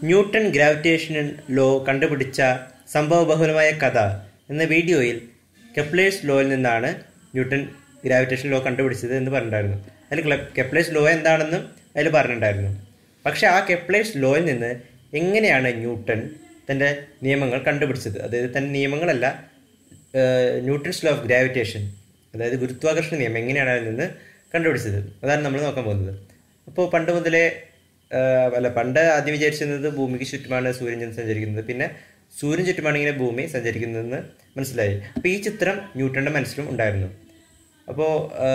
newton gravitational law കണ്ടുപിടിച്ച സംഭവബഹുലമായ കഥ എന്ന വീഡിയോയിൽ കെപ്ലേഴ്സ് ലോയിൽ നിന്നാണ് ന്യൂട്ടൺ ഗ്രാവിറ്റേഷൻ ലോ കണ്ടുപിടിച്ചത് എന്ന് പറഞ്ഞിട്ടുണ്ടായിരുന്നു അതിൽ ക്ലെ- കെപ്ലേഴ്സ് ലോ എന്താണെന്നും അതിൽ പറഞ്ഞിട്ടുണ്ടായിരുന്നു പക്ഷേ ആ കെപ്ലേഴ്സ് ലോയിൽ നിന്ന് എങ്ങനെയാണ് ന്യൂട്ടൺ തൻ്റെ നിയമങ്ങൾ കണ്ടുപിടിച്ചത് അതായത് തൻ്റെ നിയമങ്ങളല്ല ഏഹ്, ന്യൂട്ടൺസ് ലോ ഓഫ് ഗ്രാവിറ്റേഷൻ അതായത് ഗുരുത്വാകർഷണ നിയമം എങ്ങനെയാണ് അതിൽ നിന്ന് കണ്ടുപിടിച്ചത് അതാണ് നമ്മൾ നോക്കാൻ പോകുന്നത് അപ്പോൾ പണ്ട് മുതലേ ആഹ്, അല്ല പണ്ട് ആദ്യം വിചാരിച്ചിരുന്നത് ഭൂമിക്ക് ചുറ്റുമാണ് സൂര്യൻ ചെന്ന് സഞ്ചരിക്കുന്നത് പിന്നെ സൂര്യൻ ചുറ്റുമാണ് ഇങ്ങനെ ഭൂമി സഞ്ചരിക്കുന്നതെന്ന് മനസ്സിലായി അപ്പോൾ ഈ ചിത്രം ന്യൂട്ടൻ്റെ മനസ്സിലും ഉണ്ടായിരുന്നു അപ്പോൾ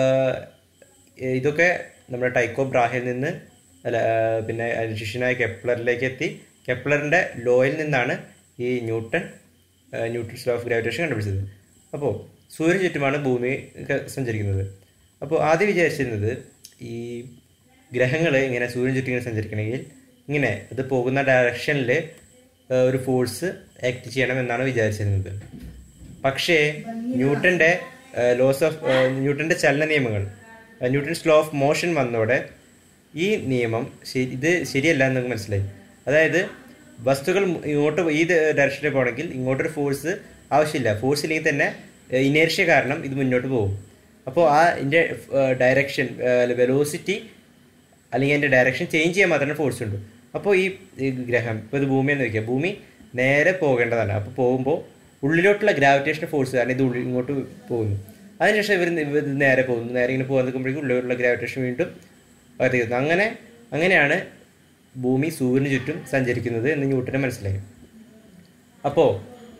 ഇതൊക്കെ നമ്മുടെ ടൈക്കോ ബ്രാഹിൽ നിന്ന് അല്ല ആഹ്, പിന്നെ അതിന് ശിഷ്യനായ കെപ്ലറിലേക്ക് എത്തി കെപ്ലറിൻ്റെ ലോയിൽ നിന്നാണ് ഈ Newton Newton's law of gravitation കണ്ടുപിടിച്ചത് അപ്പോൾ സൂര്യൻ ചുറ്റുമാണ് ഭൂമി ക- സഞ്ചരിക്കുന്നത് അപ്പോൾ ആദ്യം വിചാരിച്ചിരുന്നത് ഈ ഗ്രഹങ്ങൾ ഇങ്ങനെ സൂര്യൻ ചുറ്റും ഇങ്ങനെ സഞ്ചരിക്കണമെങ്കിൽ ഇങ്ങനെ അത് പോകുന്ന ഡയറക്ഷനിൽ ഒരു ഫോഴ്സ് ആക്ട് ചെയ്യണം എന്നാണ് വിചാരിച്ചിരുന്നത് പക്ഷേ ന്യൂട്ടൻ്റെ ലോസ് ഓഫ് ന്യൂട്ടൻ്റെ ചലന നിയമങ്ങൾ ന്യൂട്ടൺസ് ലോ ഓഫ് മോഷൻ വന്നതോടെ ഈ നിയമം ശരി ഇത് ശരിയല്ല എന്ന് നമുക്ക് മനസ്സിലായി അതായത് വസ്തുക്കൾ ഇങ്ങോട്ട് ഈ ഡയറക്ഷനിൽ പോകണമെങ്കിൽ ഇങ്ങോട്ടൊരു ഫോഴ്സ് ആവശ്യമില്ല ഫോഴ്സ് ഇല്ലെങ്കിൽ തന്നെ ഇനേർഷ്യ കാരണം ഇത് മുന്നോട്ട് പോകും അപ്പോൾ ആ ഇതിൻ്റെ ഡയറക്ഷൻ വെലോസിറ്റി അല്ലെങ്കിൽ അതിൻ്റെ ഡയറക്ഷൻ ചേഞ്ച് ചെയ്യാൻ മാത്രമേ ഫോഴ്സ് ഉണ്ട് അപ്പോൾ ഈ ഈ ഗ്രഹം ഇപ്പോൾ ഇത് ഭൂമി എന്ന് വയ്ക്കുക ഭൂമി നേരെ പോകേണ്ടതാണ് അപ്പോൾ പോകുമ്പോൾ ഉള്ളിലോട്ടുള്ള ഗ്രാവിറ്റേഷൻ ഫോഴ്സ് കാരണം ഇത് ഉള്ളിൽ ഇങ്ങോട്ട് പോകുന്നു അതിനുശേഷം ഇവർ ഇവർ ഇത് നേരെ പോകുന്നു നേരെ ഇങ്ങനെ പോകാൻ നിൽക്കുമ്പോഴേക്കും ഉള്ളിലോട്ടുള്ള ഗ്രാവിറ്റേഷൻ വീണ്ടും അകത്തേക്ക് അങ്ങനെ അങ്ങനെയാണ് ഭൂമി സൂര്യന് ചുറ്റും സഞ്ചരിക്കുന്നത് എന്ന് ന്യൂട്ടന് മനസ്സിലായി അപ്പോൾ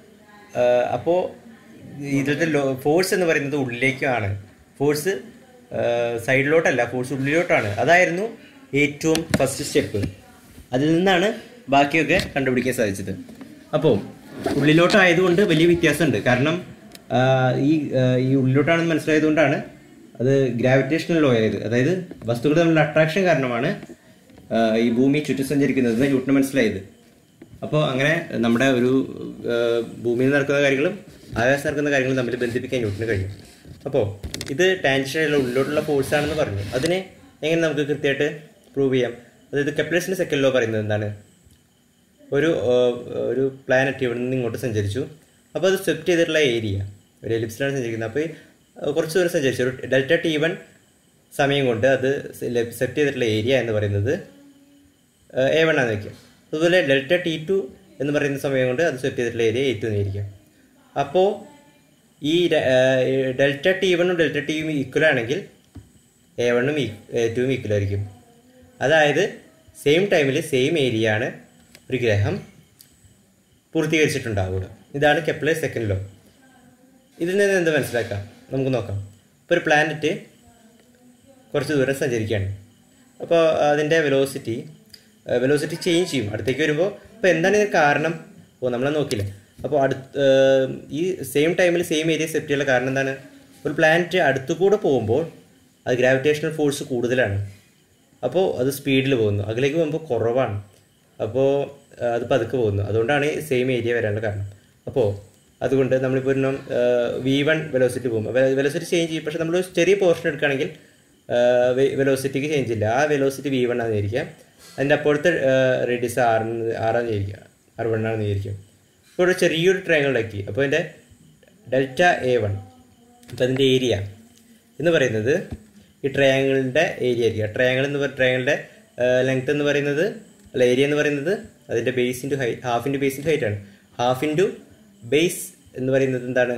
അപ്പോൾ ഇതിലത്തെ ലോ ഫോഴ്സ് എന്ന് പറയുന്നത് ഉള്ളിലേക്കാണ് ഫോഴ്സ് സൈഡിലോട്ടല്ല ഫോഴ്സ് ഉള്ളിലോട്ടാണ് അതായിരുന്നു ഏറ്റവും ഫസ്റ്റ് സ്റ്റെപ്പ് അതിൽ നിന്നാണ് ബാക്കിയൊക്കെ കണ്ടുപിടിക്കാൻ സാധിച്ചത് അപ്പോൾ ഉള്ളിലോട്ടായതുകൊണ്ട് വലിയ വ്യത്യാസമുണ്ട് കാരണം ആ, ഈ ആ, ഈ ഉള്ളിലോട്ടാണെന്ന് മനസ്സിലായതുകൊണ്ടാണ് അത് ഗ്രാവിറ്റേഷണൽ ലോ ആയത് അതായത് വസ്തുക്കൾ തമ്മിലുള്ള അട്രാക്ഷൻ കാരണമാണ് ആ, ഈ ഭൂമി ചുറ്റും സഞ്ചരിക്കുന്നത് ന്യൂട്ടന് മനസ്സിലായത് അപ്പോൾ അങ്ങനെ നമ്മുടെ ഒരു ആ, ഭൂമിയിൽ നടക്കുന്ന കാര്യങ്ങളും ആകാശത്ത് നടക്കുന്ന കാര്യങ്ങളും തമ്മിൽ ബന്ധിപ്പിക്കാൻ ന്യൂട്ടന് കഴിയും അപ്പോൾ ഇത് ടാൻഷനുള്ള ഉള്ളിലോട്ടുള്ള ഫോഴ്സ് ആണെന്ന് പറഞ്ഞു അതിനെ എങ്ങനെ നമുക്ക് കൃത്യമായിട്ട് പ്രൂവ് ചെയ്യാം അതായത് കെപ്ലേഴ്സിൻ്റെ സെക്കൻഡ് ലോ പറയുന്നത് എന്താണ് ഒരു ആ, ഒരു പ്ലാനറ്റ് ഇവിടെ നിന്ന് ഇങ്ങോട്ട് സഞ്ചരിച്ചു അപ്പോൾ അത് സ്വെപ്റ്റ് ചെയ്തിട്ടുള്ള ഏരിയ ഒരു എലിപ്സിലാണ് സഞ്ചരിക്കുന്നത് അപ്പോൾ ഈ, ആ, കുറച്ച് ദൂരം സഞ്ചരിച്ചു ഒരു ഡെൽറ്റ ടി വൺ സമയം കൊണ്ട് അത് സെപ്റ്റ് ചെയ്തിട്ടുള്ള ഏരിയ എന്ന് പറയുന്നത് എ വൺ ആണെന്ന് വയ്ക്കുക അതുപോലെ ഡെൽറ്റ ടി ടു എന്ന് പറയുന്ന സമയം കൊണ്ട് അത് സെറ്റ് ചെയ്തിട്ടുള്ള ഏരിയ എ ടു എന്നിരിക്കും അപ്പോൾ ഈ ഡെൽറ്റ ടി വണ്ണും ഡെൽറ്റ ടിയും ഈക്വൽ ആണെങ്കിൽ എ വണ്ണും എ ടുവും ഈക്വൽ ആയിരിക്കും അതായത് സെയിം ടൈമിൽ സെയിം ഏരിയ ആണ് ഒരു ഗ്രഹം പൂർത്തീകരിച്ചിട്ടുണ്ടാവുക ഇതാണ് കെപ്ലർ സെക്കൻഡ് ലോ ഇതിൽ നിന്ന് എന്ത് മനസ്സിലാക്കാം നമുക്ക് നോക്കാം ഇപ്പോൾ ഒരു പ്ലാനറ്റ് കുറച്ച് ദൂരം സഞ്ചരിക്കുകയാണ് അപ്പോൾ അതിൻ്റെ വെലോസിറ്റി വെലോസിറ്റി ചേഞ്ച് ചെയ്യും അടുത്തേക്ക് വരുമ്പോൾ അപ്പോൾ എന്താണ് ഇതിന് കാരണം ഓ നമ്മളെ നോക്കില്ല അപ്പോൾ അടുത്ത് ഈ സെയിം ടൈമിൽ സെയിം ഏരിയ സെപ്റ്റ് ചെയ്യാനുള്ള കാരണം എന്താണ് ഒരു പ്ലാനറ്റ് അടുത്തു കൂടെ പോകുമ്പോൾ അത് ഗ്രാവിറ്റേഷണൽ ഫോഴ്സ് കൂടുതലാണ് അപ്പോൾ അത് സ്പീഡിൽ പോകുന്നു അതിലേക്ക് പോകുമ്പോൾ കുറവാണ് അപ്പോൾ അത് പതുക്കെ പോകുന്നു അതുകൊണ്ടാണ് ഈ സെയിം ഏരിയ വരാനുള്ള കാരണം അപ്പോൾ അതുകൊണ്ട് നമ്മളിപ്പോൾ ഒരു വി വൺ വെലോസിറ്റി പോകുമ്പോൾ വെലോസിറ്റി ചേഞ്ച് ചെയ്യും പക്ഷേ നമ്മൾ ഒരു ചെറിയ പോർഷൻ എടുക്കുകയാണെങ്കിൽ വെലോസിറ്റിക്ക് ചേഞ്ച് ഇല്ല ആ വെലോസിറ്റി വി വൺ ആണെന്ന് വിചാരിക്കാം അതിൻ്റെ അപ്പോഴത്തെ റേഡിയസ് ആർ ആറാന്ന് വിചാരിക്കുക ആർ വൺ ആണെന്ന് വിചാരിക്കും ഇപ്പോൾ ഒരു ചെറിയൊരു ട്രയാങ്കിൾ ഉണ്ടാക്കി അപ്പോൾ അതിൻ്റെ ഡെൽറ്റ എ വൺ അപ്പോൾ അതിൻ്റെ ഏരിയ എന്ന് പറയുന്നത് ഈ ട്രയാങ്കിളിൻ്റെ ഏരിയ ആയിരിക്കും ട്രയാങ്കിൾ എന്ന് പറയുന്ന ട്രയാങ്കിളിൻ്റെ ലെങ്ത് എന്ന് പറയുന്നത് അല്ല ഏരിയ എന്ന് പറയുന്നത് അതിൻ്റെ base into height half into base into height ആണ് ഹാഫ് ഇൻറ്റു ബേസ് എന്ന് പറയുന്നത് എന്താണ്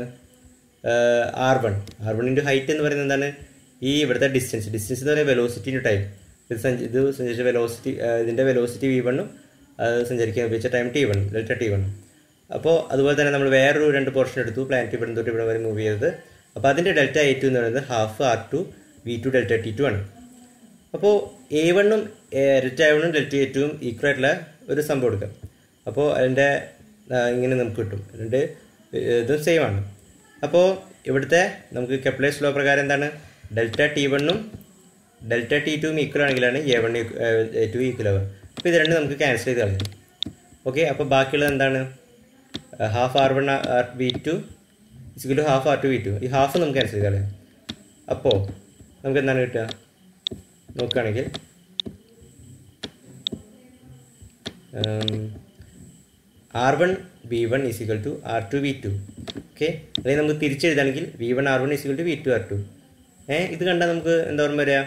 R one R one into height എന്ന് പറയുന്നത് എന്താണ് ഈ ഇവിടുത്തെ ഡിസ്റ്റൻസ് ഡിസ്റ്റൻസ് എന്ന് പറയുന്നത് വെലോസിറ്റി ഇൻറ്റു ടൈം ഇത് സഞ്ച ഇത് സഞ്ചരിച്ച വെലോസിറ്റി ഇതിൻ്റെ വെലോസിറ്റി വി വണ്ണും അത് സഞ്ചരിക്കാൻ ഉപയോഗിച്ച time T one delta T വണ്ണും അപ്പോൾ അതുപോലെ തന്നെ നമ്മൾ വേറൊരു രണ്ട് പോർഷൻ എടുത്തു പ്ലാനറ്റ് ഇവിടെ തൊട്ട് ഇവിടെ വരെ മൂവ് ചെയ്തത് അപ്പോൾ അതിൻ്റെ ഡെൽറ്റ എ ടു എന്ന് പറയുന്നത് half R two V two delta T two ആണ് അപ്പോൾ എ വണ്ണും ഡെൽറ്റ എ വണ്ണും ഡെൽറ്റ എ ടുവും ഈക്വൽ ആയിട്ടുള്ള ഒരു സംഭവം എടുക്കാം അപ്പോൾ അതിൻ്റെ ആ, ഇങ്ങനെ നമുക്ക് കിട്ടും രണ്ട് ഇതും സെയിം ആണ് അപ്പോൾ ഇവിടുത്തെ നമുക്ക് കെപ്ലേഴ്സ് ലോ പ്രകാരം എന്താണ് ഡെൽറ്റ ടി വണ്ണും ഡെൽറ്റ ടി ടുവും ഈക്വൽ ആണെങ്കിലാണ് A one A two equal ആവുക അപ്പോൾ ഇത് രണ്ടും നമുക്ക് ക്യാൻസൽ ചെയ്ത് കളയാം ഓക്കെ അപ്പോൾ ബാക്കിയുള്ളത് എന്താണ് half R one R V two is equal half R two V two ഈ ഹാഫ് നമുക്ക് ക്യാൻസൽ ചെയ്ത് കളയാം അപ്പോൾ നമുക്ക് എന്താണ് കിട്ടുക നോക്കുകയാണെങ്കിൽ R one V one is equal to R two V two okay അല്ലെങ്കിൽ നമുക്ക് തിരിച്ചെഴുതാണെങ്കിൽ V one R one is equal to V two R two ഏഹ് ഇത് കണ്ടാൽ നമുക്ക് എന്താ പറയുക വരിക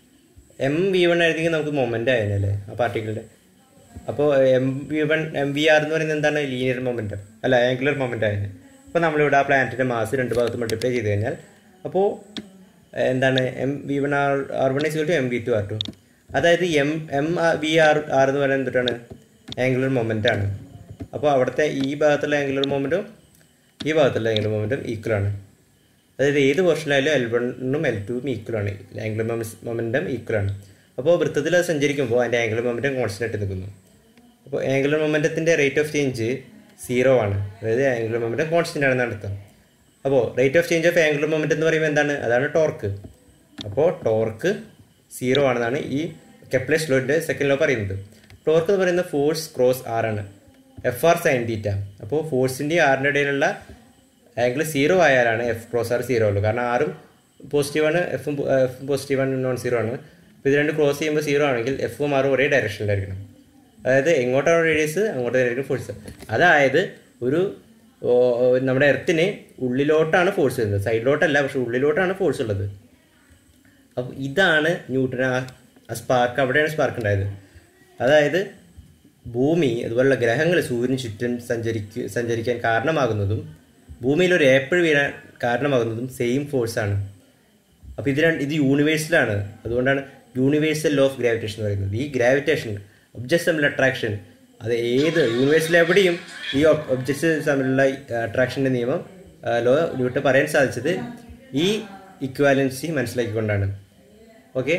എം വി വൺ ആയിരുന്നെങ്കിൽ നമുക്ക് മൊമെൻ്റ് ആയതല്ലേ ആ പാർട്ടിക്കിളുടെ അപ്പോൾ M V one M V R എന്ന് പറയുന്നത് എന്താണ് ലീനിയർ മൊമെൻറ്റം അല്ല ആംഗുലർ മൊമെൻ്റ് ആയത് അപ്പോൾ നമ്മളിവിടെ ആ പ്ലാനറ്റിൻ്റെ മാസ് രണ്ട് ഭാഗത്ത് മൾട്ടിപ്ലൈ ചെയ്ത് കഴിഞ്ഞാൽ അപ്പോൾ എന്താണ് M V one R R one is two M V two R two അതായത് M M V R R എന്ന് പറയുന്നത് എന്താണ് ആംഗുലർ മൊമെൻ്റ് ആണ് അപ്പോൾ അവിടുത്തെ ഈ ഭാഗത്തുള്ള ആംഗുലർ മൊമെൻറ്റും ഈ ഭാഗത്തുള്ള ആംഗുലർ മൊമെൻറ്റും ഈക്വൽ ആണ് അതായത് ഏത് പോർഷനിലായാലും എൽ വണ്ണും എൽ ടുവും ഈക്വൽ ആണ് ആംഗുലർ മൊമെൻറ്റം ഈക്വൽ ആണ് അപ്പോൾ വൃത്തത്തിൽ അത് സഞ്ചരിക്കുമ്പോൾ അതിൻ്റെ ആംഗുലർ മൊമെൻറ്റം കോൺസ്റ്റൻ്റ് ആയിട്ട് നിൽക്കുന്നു അപ്പോൾ ആംഗുലർ മൊമെൻറ്റത്തിൻ്റെ റേറ്റ് ഓഫ് ചേഞ്ച് സീറോ ആണ് അതായത് ആംഗുലർ മൊമെൻറ്റം കോൺസ്റ്റൻ്റ് ആണെന്ന് അർത്ഥം അപ്പോൾ rate of change of angular moment എന്ന് പറയുമ്പോൾ എന്താണ് അതാണ് ടോർക്ക് അപ്പോൾ ടോർക്ക് സീറോ ആണെന്നാണ് ഈ കെപ്ലേസ് ലോയുടെ സെക്കൻഡ് ലോ പറയുന്നത് ടോർക്ക് എന്ന് പറയുന്നത് ഫോഴ്സ് ക്രോസ് ആർ ആണ് എഫ് ആർ സൈൻ തീറ്റ അപ്പോൾ ഫോഴ്സിൻ്റെയും ആറിൻ്റെ ഇടയിലുള്ള ആംഗിൾ സീറോ ആയാലാണ് എഫ് ക്രോസ് ആർ സീറോ ഉള്ളൂ കാരണം ആറും പോസിറ്റീവാണ് എഫും എഫും പോസിറ്റീവാണ് നോൺ സീറോ ആണ് അപ്പോൾ ഇത് രണ്ട് ക്രോസ് ചെയ്യുമ്പോൾ സീറോ ആണെങ്കിൽ എഫും ആറും ഒരേ ഡയറക്ഷനിലായിരിക്കണം അതായത് എങ്ങോട്ടാണ് റേഡിയസ് അങ്ങോട്ടായിരിക്കും ഫോഴ്സ് അതായത് ഒരു നമ്മുടെ എർത്തിന് ഉള്ളിലോട്ടാണ് ഫോഴ്സ് വരുന്നത് സൈഡിലോട്ടല്ല പക്ഷെ ഉള്ളിലോട്ടാണ് ഫോഴ്സ് ഉള്ളത് അപ്പോൾ ഇതാണ് ന്യൂട്ടൺ ആ സ്പാർക്ക് അവിടെയാണ് സ്പാർക്ക് ഉണ്ടായത് അതായത് ഭൂമി അതുപോലുള്ള ഗ്രഹങ്ങൾ സൂര്യന് ചുറ്റും സഞ്ചരിക്ക സഞ്ചരിക്കാൻ കാരണമാകുന്നതും ഭൂമിയിൽ ഒരു ഏപ്പിൾ വീഴാൻ കാരണമാകുന്നതും സെയിം ഫോഴ്സാണ് അപ്പോൾ ഇത് രണ്ട് ഇത് യൂണിവേഴ്സലാണ് അതുകൊണ്ടാണ് യൂണിവേഴ്സൽ ലോ ഓഫ് ഗ്രാവിറ്റേഷൻ എന്ന് പറയുന്നത് ഈ ഗ്രാവിറ്റേഷൻ ഒബ്ജക്ട്സ് തമ്മിലുള്ള അട്രാക്ഷൻ അത് ഏത് യൂണിവേഴ്സിൽ എവിടെയും ഈ ഒബ്ജക്ട്സ് തമ്മിലുള്ള അട്രാക്ഷൻ്റെ നിയമം ലോ ന്യൂട്ടൺ പറയാൻ സാധിച്ചത് ഈ ഇക്വാലൻസി മനസ്സിലാക്കിക്കൊണ്ടാണ് ഓക്കെ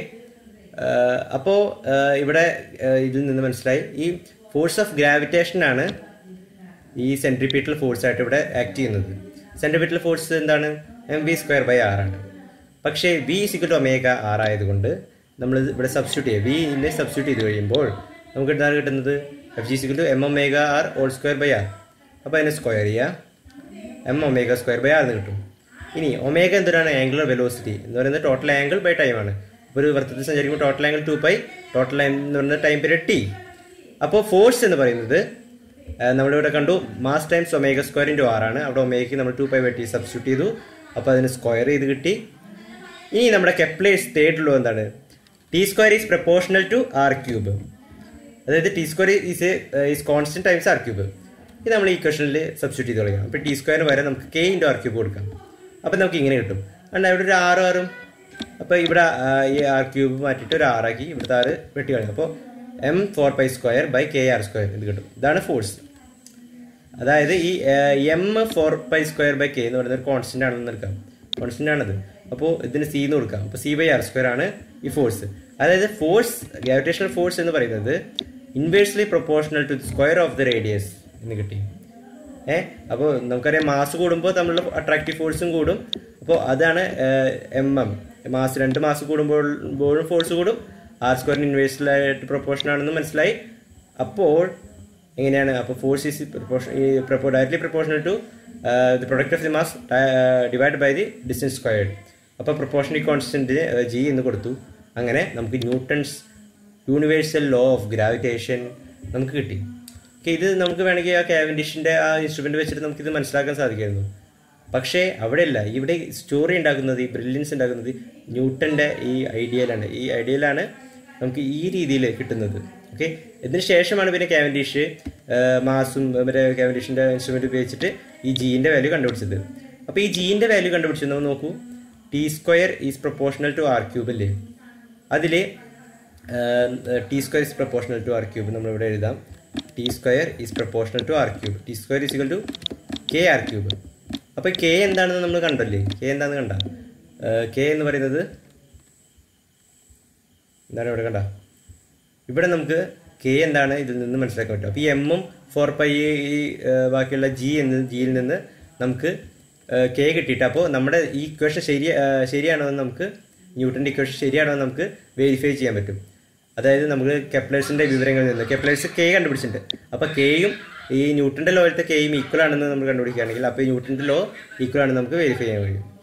അപ്പോൾ ഇവിടെ ഇതിൽ നിന്ന് മനസ്സിലായി ഈ ഫോഴ്സ് ഓഫ് ഗ്രാവിറ്റേഷനാണ് ഈ സെൻട്രിപീറ്റൽ ഫോഴ്സ് ആയിട്ട് ഇവിടെ ആക്ട് ചെയ്യുന്നത് സെൻട്രിപീറ്റൽ ഫോഴ്സ് എന്താണ് M V square by R ആണ് പക്ഷേ V is equal to omega R ആയതുകൊണ്ട് നമ്മൾ ഇവിടെ സബ്സ്റ്റിറ്റ്യൂട്ട് ചെയ്യുക വിനെ സബ്സ്റ്റിറ്റ്യൂട്ട് ചെയ്ത് കഴിയുമ്പോൾ നമുക്ക് എന്താണ് കിട്ടുന്നത് F G is equal to M omega R whole square by R അപ്പോൾ അതിനെ സ്ക്വയർ ചെയ്യുക M omega square by R എന്ന് കിട്ടും ഇനി ഒമേഗ എന്തിനാണ് ആംഗുലർ വെലോസിറ്റി എന്ന് പറയുന്നത് ടോട്ടൽ ആംഗിൾ ബൈ ടൈം ആണ് ഒരു വൃത്തത്തിൽ സഞ്ചരിക്കുമ്പോൾ total angle two pi total time എന്ന് പറയുന്നത് ടൈം പീരിയഡ് ടി അപ്പോൾ ഫോഴ്സ് എന്ന് പറയുന്നത് നമ്മളിവിടെ കണ്ടു mass times omega square into R ആണ് അവിടെ ഒമേഗയ്ക്ക് നമ്മൾ two pi by T substitute ചെയ്തു അപ്പോൾ അതിന് സ്ക്വയർ ചെയ്ത് കിട്ടി ഇനി നമ്മുടെ കെപ്ലേഴ്സ് തേർഡ് ലോ എന്താണ് T square is proportional to R cube അതായത് T square is is constant times R cube ഇത് നമ്മൾ ഈ ക്വസ്റ്റനിൽ സബ്സ്റ്റിറ്റ്യൂട്ട് ചെയ്ത് കളയാം അപ്പോൾ ടി സ്ക്വയറിന് വരെ നമുക്ക് കെ ഇൻറ്റു ആർ ക്യൂബ് കൊടുക്കാം അപ്പോൾ നമുക്ക് ഇങ്ങനെ കിട്ടും അതുകൊണ്ട് ഇവിടെ ഒരു ആറ് ആറും അപ്പോൾ ഇവിടെ ഈ ആർ ക്യൂബ് മാറ്റിയിട്ട് ഒരു ആറാക്കി ഇവിടുത്തെ ആറ് വെട്ടി കളയും അപ്പോൾ M four pi square by K R square ഇത് കിട്ടും ഇതാണ് ഫോഴ്സ് അതായത് ഈ M four pi square by K എന്ന് പറയുന്നത് ഒരു കോൺസ്റ്റന്റ് ആണെന്ന് എടുക്കാം കോൺസ്റ്റന്റ് ആണത് അപ്പോൾ ഇതിന് സി എന്ന് കൊടുക്കാം അപ്പോൾ സി ബൈ ആർ സ്ക്വയർ ആണ് ഈ ഫോഴ്സ് അതായത് ഫോഴ്സ് ഗ്രാവിറ്റേഷണൽ ഫോഴ്സ് എന്ന് പറയുന്നത് inversely proportional to square of the radius എന്ന് കിട്ടി ഏ അപ്പോൾ നമുക്കറിയാം മാസ് കൂടുമ്പോൾ തമ്മിലുള്ള അട്രാക്റ്റീവ് ഫോഴ്സും കൂടും അപ്പോൾ അതാണ് എം എം മാസ് രണ്ട് മാസ് കൂടുമ്പോഴും ഫോഴ്സ് കൂടും ആർ സ്ക്വയറിന് ഇൻവേഴ്സിലായിട്ട് പ്രൊപ്പോർഷൻ ആണെന്ന് മനസ്സിലായി അപ്പോൾ എങ്ങനെയാണ് അപ്പോൾ ഫോഴ്സ് ഈസ് പ്രൊപ്പോർഷൻ ഈ പ്രൊപ്പോ directly proportional to the product of the mass divide by the distance squared അപ്പോൾ പ്രൊപ്പോർഷണൽ കോൺസ്റ്റൻറ്റിന് ജി എന്ന് കൊടുത്തു അങ്ങനെ നമുക്ക് Newton's universal law of gravitation നമുക്ക് കിട്ടി ഓക്കെ ഇത് നമുക്ക് വേണമെങ്കിൽ ആ കാവൻഡിഷിൻ്റെ ആ ഇൻസ്ട്രുമെൻ്റ് വെച്ചിട്ട് നമുക്കിത് മനസ്സിലാക്കാൻ സാധിക്കുമായിരുന്നു പക്ഷേ അവിടെയല്ല ഇവിടെ സ്റ്റോറി ഉണ്ടാക്കുന്നത് ഈ ബ്രില്യൻസ് ഉണ്ടാക്കുന്നത് ന്യൂട്ടൻ്റെ ഈ ഐഡിയയിലാണ് ഈ ഐഡിയയിലാണ് നമുക്ക് ഈ രീതിയിൽ കിട്ടുന്നത് ഓക്കെ ഇതിന് ശേഷമാണ് പിന്നെ കാവൻഡിഷ് മാസും മറ്റേ കാവൻഡിഷിൻ്റെ ഇൻസ്ട്രുമെൻറ്റ് ഉപയോഗിച്ചിട്ട് ഈ ജീൻ്റെ വാല്യൂ കണ്ടുപിടിച്ചത് അപ്പോൾ ഈ ജീൻ്റെ വാല്യൂ കണ്ടുപിടിച്ചത് നമ്മൾ നോക്കൂ T square is proportional to R cube അല്ലേ അതിൽ T square is proportional to R cube നമ്മളിവിടെ എഴുതാം T square is proportional to R cube T square is equal to K R cube അപ്പോൾ കെ എന്താണെന്ന് നമ്മൾ കണ്ടല്ലേ കെ എന്താണെന്ന് കണ്ട കെ എന്ന് പറയുന്നത് എന്താണ് ഇവിടെ കണ്ട ഇവിടെ നമുക്ക് കെ എന്താണ് ഇതിൽ നിന്ന് മനസ്സിലാക്കാൻ പറ്റും അപ്പോൾ ഈ എമ്മും ഫോർ പൈ ഈ ബാക്കിയുള്ള ജി എന്ന് ജിയിൽ നിന്ന് നമുക്ക് കെ കിട്ടിയിട്ട് അപ്പോൾ നമ്മുടെ ഈ ഇക്വേഷൻ ശരി ശരിയാണോ എന്ന് നമുക്ക് ന്യൂട്ടൻ്റെ ഇക്വേഷൻ ശരിയാണോ എന്ന് നമുക്ക് വെരിഫൈ ചെയ്യാൻ പറ്റും അതായത് നമുക്ക് കെപ്ലേഴ്സിൻ്റെ വിവരങ്ങളിൽ നിന്ന് കെപ്ലേഴ്സ് കെ കണ്ടുപിടിച്ചിട്ടുണ്ട് അപ്പോൾ കെയും ഈ ന്യൂട്ടൻ്റെ ലോയിലത്തെ കെയും ഈക്വൽ ആണെന്ന് നമ്മൾ കണ്ടുപിടിക്കുകയാണെങ്കിൽ അപ്പോൾ ഈ ന്യൂട്ടൻ്റെ ലോ ഈക്വൽ ആണെന്ന് നമുക്ക് വെരിഫൈ ചെയ്യാൻ കഴിയും